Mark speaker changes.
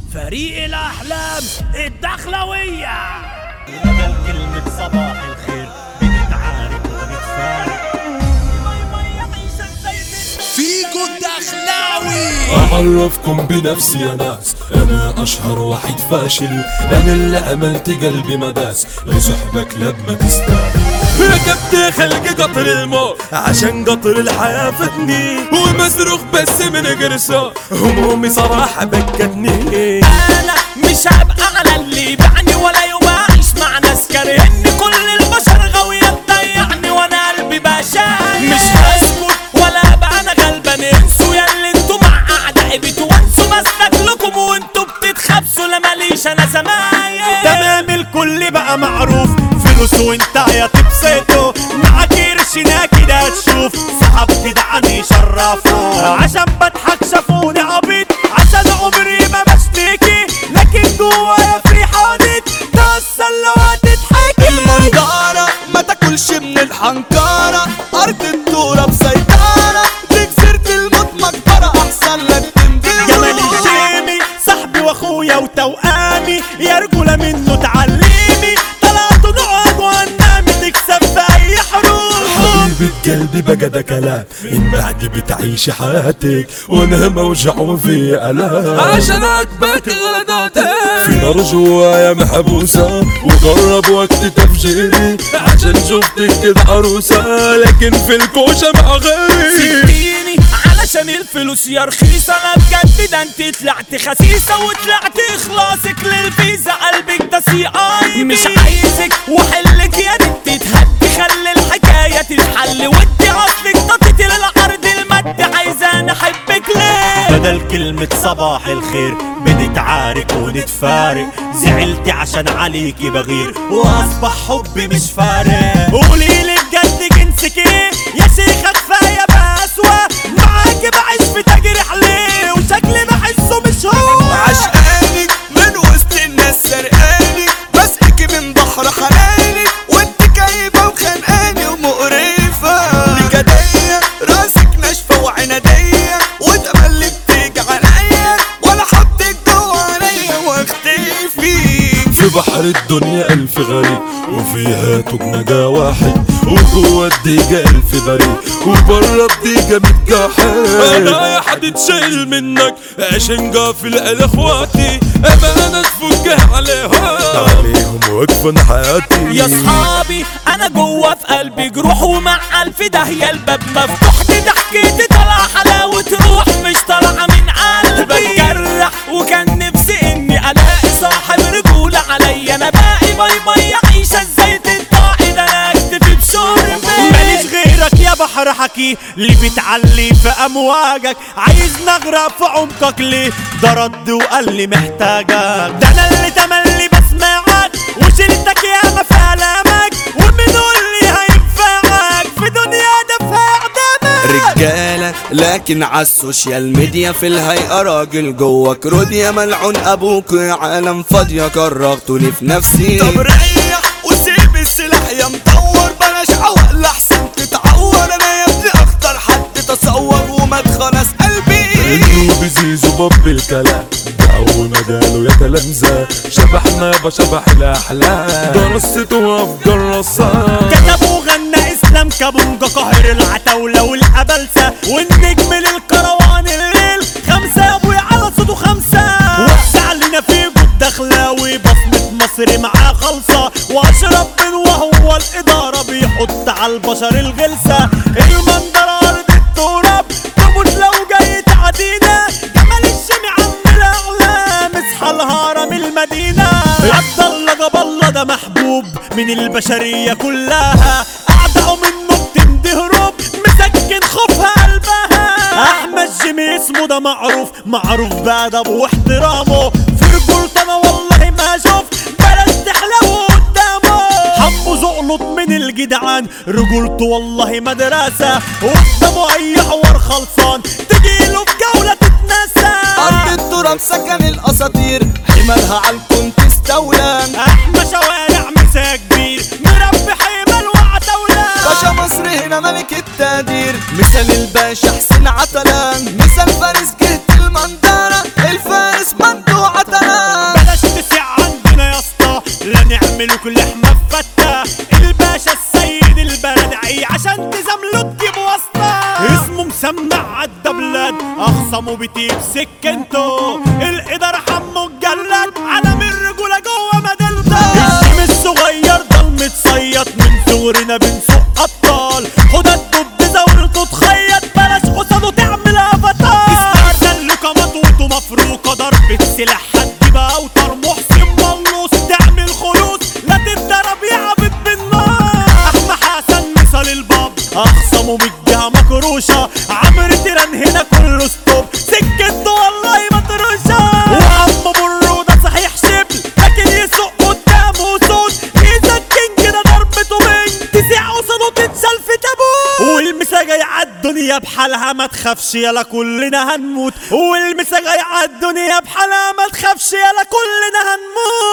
Speaker 1: فريق الأحلام الدخلوية
Speaker 2: بدل كلمة صباح الخير بنتعارك ونتفارق
Speaker 1: فيكو الدخلاوي
Speaker 3: أعرفكم بنفسي يا ناس أنا أشهر واحد فاشل أنا اللي عملت قلبي مداس لصحبك لما تستاهل ركبت خلق قطر الموت عشان قطر الحياة فاتني ومصرخ بس من قرصة همومي صراحة بكتني
Speaker 1: أنا مش هبقى على اللي يبعني ولا يوم أعيش مع ناس كارهني كل البشر غاوية تضيعني وأنا قلبي بشاي مش هسكت ولا أبقى أنا غلبان انسوا يا اللي انتوا مع أعدائي بتوانسوا مسلك لكم وانتوا بتتخبسوا لا ماليش أنا زمايل
Speaker 2: تمام الكل بقى معروف فلوس وانت يا تبسطه معاك قرشنا كده تشوف صحاب جدعان يشرفوا عشان بضحك شافوني عبيط عشان عمري ما بشتكي لكن جوايا في حوادث تأثر لو هتضحكي
Speaker 4: المنظرة ما تاكلش من الحنكرة أرض الدورة بسيطرة تكسرت الموت مقبرة أحسن لك تندم
Speaker 2: جمال الجيمي صاحبي واخويا وتوأمي يا رجولة منه تعلمي طلعتوا نقعد وهنامي تكسب في أي حروب
Speaker 3: حبيبة قلبي بقى ده كلام من بعد بتعيشي حياتك وانا موجع وفي الام عشان عجبك غلطاتك في نار جوايا محبوسة وقرب وقت تفجيري عشان شفتك كده عروسة لكن في الكوشة مع غيري
Speaker 1: سبتيني علشان الفلوس يا رخيصة انا بجد ده انت طلعت خسيسة وطلعت اخلاصك للفيزا قلبك ده سي اي مش عايزك وحلك يا بنت تهدي خلي الحكاية تتحل ودي اصلك طاطتي للعرض المادي عايزة احبك ليه
Speaker 2: بدل كلمة صباح الخير بنتعارك ونتفارق زعلتي عشان عليكي بغير واصبح حبي مش فارق قولي لي بجد جنسك ايه يا شيخة كفاية بأسوأ معاكي بعيش في تجريح ليه وشكلي بحسه مش هو
Speaker 4: عشقانك من وسط الناس سرقاني بسقك من بحر حناني وانت كايبة وخانقاني ومقرفة نكدية راسك ناشفة وعنادية وتملي بتيجي عليا وانا حطك جوا عينيا واختفي
Speaker 3: في بحر الدنيا ألف غريب وفيها تجنجة واحد وجوه الديجة ألف بريء وبره الديجة متجحد أنا يا حد تشيل منك عشان قافل على إخواتي أمانة تفك عليهم عليهم واقفة حياتي
Speaker 1: يا صحابي انا جوه في قلبي جروح ومع الف داهية الباب مفتوح دي ضحكتي طالعة حلاوة روح مش طالعة من قلبي بتجرح وكان نفسي اني الاقي صاحب رجولة عليا انا باقي باي باي عيشة ازاي تنطعي ده انا اكتفي بشربي
Speaker 2: ماليش غيرك يا بحر حكي اللي بتعلي في امواجك عايز نغرق في عمقك ليه ده رد وقال لي محتاجك ده انا اللي تملي بسمعك وشلتك ياما في الامك ومن اللي هينفعك في دنيا دفع دمك
Speaker 4: رجالة لكن عالسوشيال ميديا في الهيئة راجل جواك روديا ملعون ابوك يا عالم فاضية كرهتوني في نفسي طب ريح وسيب السلاح يا مطور بلاش عوق لحسن تتعور انا يا ابني اخطر حد تصور ومدخنس قلبي
Speaker 3: انه بزيزو باب الكلام جو مجاله يا تلامذة شبحنا بشبح الأحلام درسته أفضل رصاص
Speaker 2: كتب وغنى اسلام كابونجا قاهر العتاولة والقبلسة والنجم للكروان الليل خمسة يا ابويا على صوته خمسة وسع لنا في جود دخلاوي بصمة مصر معاه خلصة واشرف بن وهو الإدارة بيحط على البشر الغلسة المنظر أرض التراب تموت لو جاي تعدينا جمال الشمي عم الأعلام اصحى الهرم المدينة عبد الله جاب الله ده محبوب من البشرية كلها أعداء منه بتندهرب مسكن خوفها قلبها أحمد جيمي اسمه ده معروف معروف بأدبه واحترامه في رجولته أنا والله ما شفت بلاش تحلو قدامه حمو زقلط من الجدعان رجولته والله مدرسة قدامه أي حوار خلصان تجيله في جولة تتنسى
Speaker 4: ارض التراب سكن الاساطير حمالها عالكون تستولى
Speaker 2: احمى شوارع مسا كبير مربي حيمة الوعتولة
Speaker 4: باشا مصر هنا ملك التقدير مثال الباشا حسين عتلان مثال فارس جهة المنظرة الفارس مندوع عتلان
Speaker 2: ملوك اللحمة فتة الباشا السيد البلدعي عشان تزامله تجيب واسطة اسمه مسمع عالدبلات اخصمه بتيب سكنته الادارة حمو الجلاد علم الرجولة جوه مدينته الجيم الصغير ده المتصيط من صغرنا بنسوق ابطال خد الدب زاولته تخيط بلاش قصاده تعمل افاتار استعدل كمات وانتو مفروقة ضربة سلاح حد بقى اوتر محسن ملوس تعمل خلوص لا تتضرب يا عبد بالنار احمى حسن مثال الباب اخصمه بالجهة مكروشة عمرو تيران هنا كله ستوب سكته والله مطروشة وعم برودة صحيح شبل لكن يسوق قدامه صوت يسكن كده ضربته بين تسيع قصاده تتشال في تابوت والمسا جاي عالدنيا بحالها ما تخافش يلا كلنا هنموت والمسا جاي عالدنيا بحالها ما تخافش يلا كلنا هنموت